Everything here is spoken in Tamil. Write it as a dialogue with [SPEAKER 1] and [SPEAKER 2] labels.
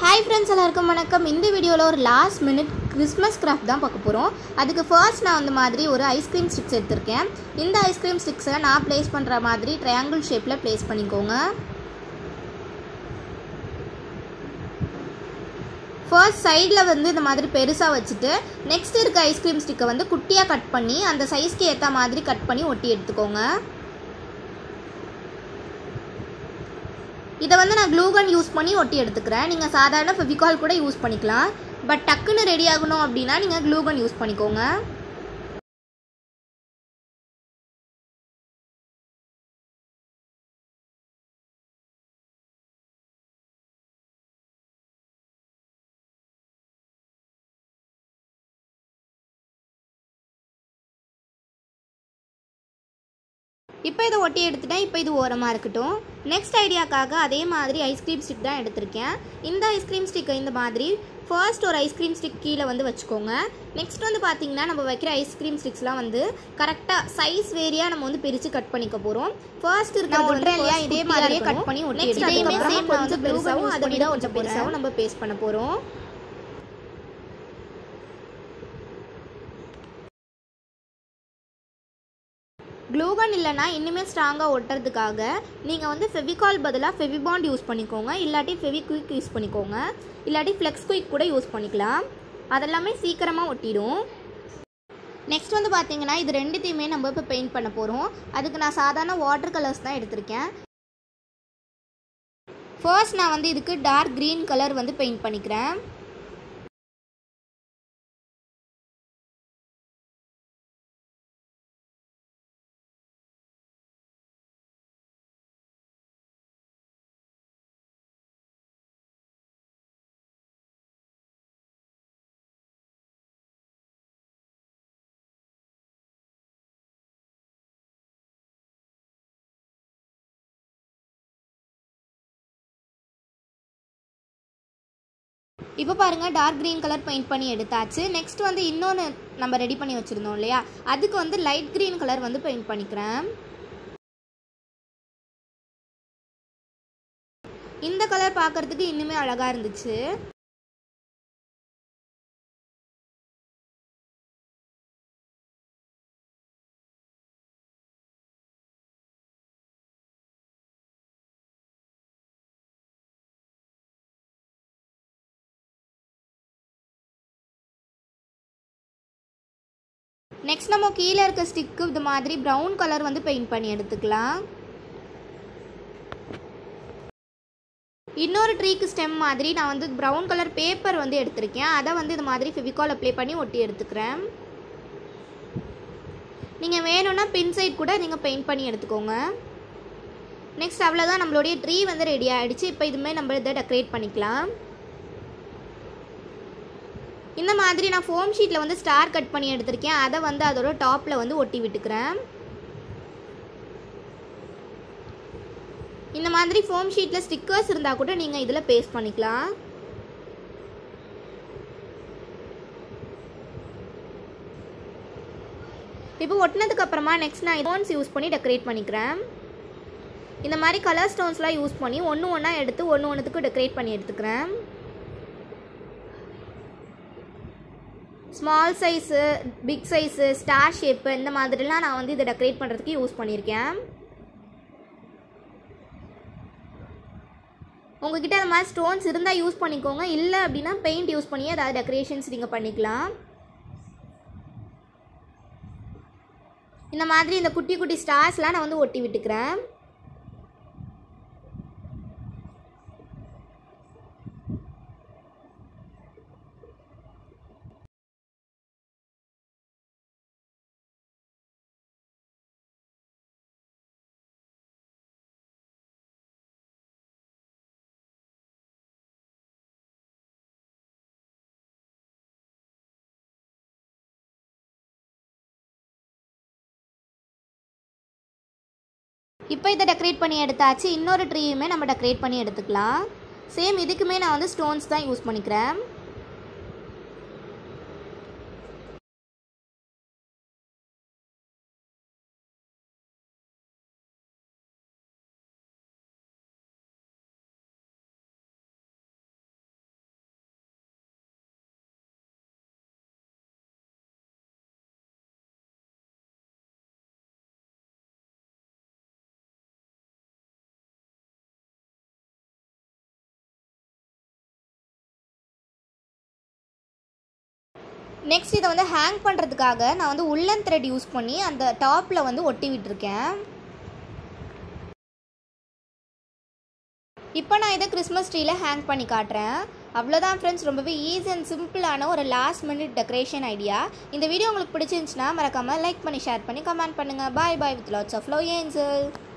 [SPEAKER 1] ஹாய் ஃப்ரெண்ட்ஸ் எல்லாருக்கும் வணக்கம் இந்த வீடியோவில் ஒரு லாஸ்ட் மினிட் கிறிஸ்மஸ் கிராஃப்ட் தான் பார்க்க போகிறோம் அதுக்கு ஃபர்ஸ்ட் நான் அந்த மாதிரி ஒரு ஐஸ்கிரீம் ஸ்டிக்ஸ் எடுத்திருக்கேன் இந்த ஐஸ்கிரீம் ஸ்டிக்ஸை நான் ப்ளேஸ் பண்ணுற மாதிரி ட்ரையாங்கிள் ஷேப்பில் ப்ளேஸ் பண்ணிக்கோங்க ஃபர்ஸ்ட் சைடில் வந்து இந்த மாதிரி பெருசாக வச்சுட்டு நெக்ஸ்ட் இருக்க ஐஸ்கிரீம் ஸ்டிக்கை வந்து குட்டியாக கட் பண்ணி அந்த சைஸ்க்கு ஏற்ற மாதிரி கட் பண்ணி ஒட்டி எடுத்துக்கோங்க இதை வந்து நான் க்ளூகன் யூஸ் பண்ணி ஒட்டி எடுத்துக்கிறேன் நீங்கள் சாதாரண ஃபெவிகால் கூட யூஸ் பண்ணிக்கலாம் பட் டக்குன்னு ரெடி ஆகணும் அப்படின்னா நீங்கள் க்ளூகன் யூஸ் பண்ணிக்கோங்க இப்போ இதை ஒட்டி எடுத்துட்டேன் இப்போ இது ஓரமாக இருக்கட்டும் நெக்ஸ்ட் ஐடியாக்காக அதே மாதிரி ஐஸ்கிரீம் ஸ்டிக் தான் எடுத்திருக்கேன் இந்த ஐஸ்கிரீம் ஸ்டிக்கை இந்த மாதிரி ஃபர்ஸ்ட் ஒரு ஐஸ்கிரீம் ஸ்டிக் கீழே வந்து வச்சுக்கோங்க நெக்ஸ்ட் வந்து பார்த்தீங்கன்னா நம்ம வைக்கிற ஐஸ்கிரீம் ஸ்டிக்ஸ்லாம் வந்து கரெக்டாக சைஸ் வேரியாக நம்ம வந்து பிரித்து கட் பண்ணிக்க போகிறோம் ஃபர்ஸ்ட் இருக்க ஒட்டுறேன் இல்லையா இதே மாதிரியே கட் பண்ணி ஒட்டி எடுத்துக்கோங்க சேம் கொஞ்சம் பெருசாகவும் அதை விட கொஞ்சம் பெருசாகவும் நம்ம பேஸ்ட் பண்ண போகிறோம் க்ளூகன் இல்லைனா இன்னுமே ஸ்ட்ராங்காக ஒட்டுறதுக்காக நீங்கள் வந்து ஃபெவிகால் பதிலாக ஃபெவிபாண்ட் யூஸ் பண்ணிக்கோங்க இல்லாட்டி ஃபெவிக்விக் யூஸ் பண்ணிக்கோங்க இல்லாட்டி ஃப்ளெக்ஸ் குயிக் கூட யூஸ் பண்ணிக்கலாம் அதெல்லாமே சீக்கிரமாக ஒட்டிடும் நெக்ஸ்ட் வந்து பார்த்தீங்கன்னா இது ரெண்டுத்தையுமே நம்ம இப்போ பெயிண்ட் பண்ண போகிறோம் அதுக்கு நான் சாதாரண வாட்டர் கலர்ஸ் தான் எடுத்திருக்கேன் ஃபர்ஸ்ட் நான் வந்து இதுக்கு டார்க் க்ரீன் கலர் வந்து பெயிண்ட் பண்ணிக்கிறேன் இப்போ பாருங்கள் டார்க் க்ரீன் கலர் பெயிண்ட் பண்ணி எடுத்தாச்சு நெக்ஸ்ட் வந்து இன்னொன்று நம்ம ரெடி பண்ணி வச்சுருந்தோம் இல்லையா அதுக்கு வந்து லைட் க்ரீன் கலர் வந்து பெயிண்ட் பண்ணிக்கிறேன் இந்த கலர் பார்க்குறதுக்கு இன்னுமே அழகாக இருந்துச்சு நெக்ஸ்ட் நம்ம கீழே இருக்க ஸ்டிக்கு இது மாதிரி ப்ரௌன் கலர் வந்து பெயிண்ட் பண்ணி எடுத்துக்கலாம் இன்னொரு ட்ரீக்கு ஸ்டெம் மாதிரி நான் வந்து ப்ரௌன் கலர் பேப்பர் வந்து எடுத்திருக்கேன் அதை வந்து இது மாதிரி ஃபெவிகால் அப்ளை பண்ணி ஒட்டி எடுத்துக்கிறேன் நீங்கள் வேணும்னா பின் சைட் கூட நீங்கள் பெயிண்ட் பண்ணி எடுத்துக்கோங்க நெக்ஸ்ட் அவ்வளோதான் நம்மளுடைய ட்ரீ வந்து ரெடி ஆகிடுச்சு இப்போ இதுமாதிரி நம்ம இதை டெக்கரேட் பண்ணிக்கலாம் இந்த மாதிரி நான் ஃபோம் ஷீட்டில் வந்து ஸ்டார் கட் பண்ணி எடுத்திருக்கேன் அதை வந்து அதோட டாப்பில் வந்து ஒட்டி விட்டுக்கிறேன் இந்த மாதிரி ஃபோம் ஷீட்டில் ஸ்டிக்கர்ஸ் இருந்தால் கூட நீங்கள் இதில் பேஸ்ட் பண்ணிக்கலாம் இப்போ ஒட்டினதுக்கு அப்புறமா நெக்ஸ்ட் நான் ஸ்டோன்ஸ் யூஸ் பண்ணி டெக்கரேட் பண்ணிக்கிறேன் இந்த மாதிரி கலர் ஸ்டோன்ஸ்லாம் யூஸ் பண்ணி ஒன்று ஒன்றா எடுத்து ஒன்று ஒன்றுத்துக்கு டெக்கரேட் பண்ணி எடுத்துக்கிறேன் small size big size star shape இந்த மாதிரிலாம் நான் வந்து இதை டெக்கரேட் பண்ணுறதுக்கு யூஸ் பண்ணியிருக்கேன் உங்ககிட்ட அந்த மாதிரி ஸ்டோன்ஸ் இருந்தால் யூஸ் பண்ணிக்கோங்க இல்லை அப்படின்னா பெயிண்ட் யூஸ் பண்ணி அதாவது டெக்கரேஷன்ஸ் நீங்கள் பண்ணிக்கலாம் இந்த மாதிரி இந்த குட்டி குட்டி ஸ்டார்ஸ்லாம் நான் வந்து ஒட்டி விட்டுக்கிறேன் இப்போ இதை டெக்கரேட் பண்ணி எடுத்தாச்சு இன்னொரு ட்ரீயுமே நம்ம டெக்கரேட் பண்ணி எடுத்துக்கலாம் சேம் இதுக்குமே நான் வந்து ஸ்டோன்ஸ் தான் யூஸ் பண்ணிக்கிறேன் நெக்ஸ்ட் இதை வந்து ஹேங் பண்ணுறதுக்காக நான் வந்து உள்ளன் த்ரெட் யூஸ் பண்ணி அந்த டாப்பில் வந்து ஒட்டி விட்டுருக்கேன் இப்போ நான் இதை கிறிஸ்மஸ் ட்ரீல ஹேங் பண்ணி காட்டுறேன் அவ்வளோதான் ஃப்ரெண்ட்ஸ் ரொம்பவே ஈஸி அண்ட் சிம்பிளான ஒரு லாஸ்ட் மினிட் டெக்கரேஷன் ஐடியா இந்த வீடியோ உங்களுக்கு பிடிச்சிருந்துச்சுன்னா மறக்காமல் லைக் பண்ணி ஷேர் பண்ணி கமெண்ட் பண்ணுங்கள் bye bye with lots of love angel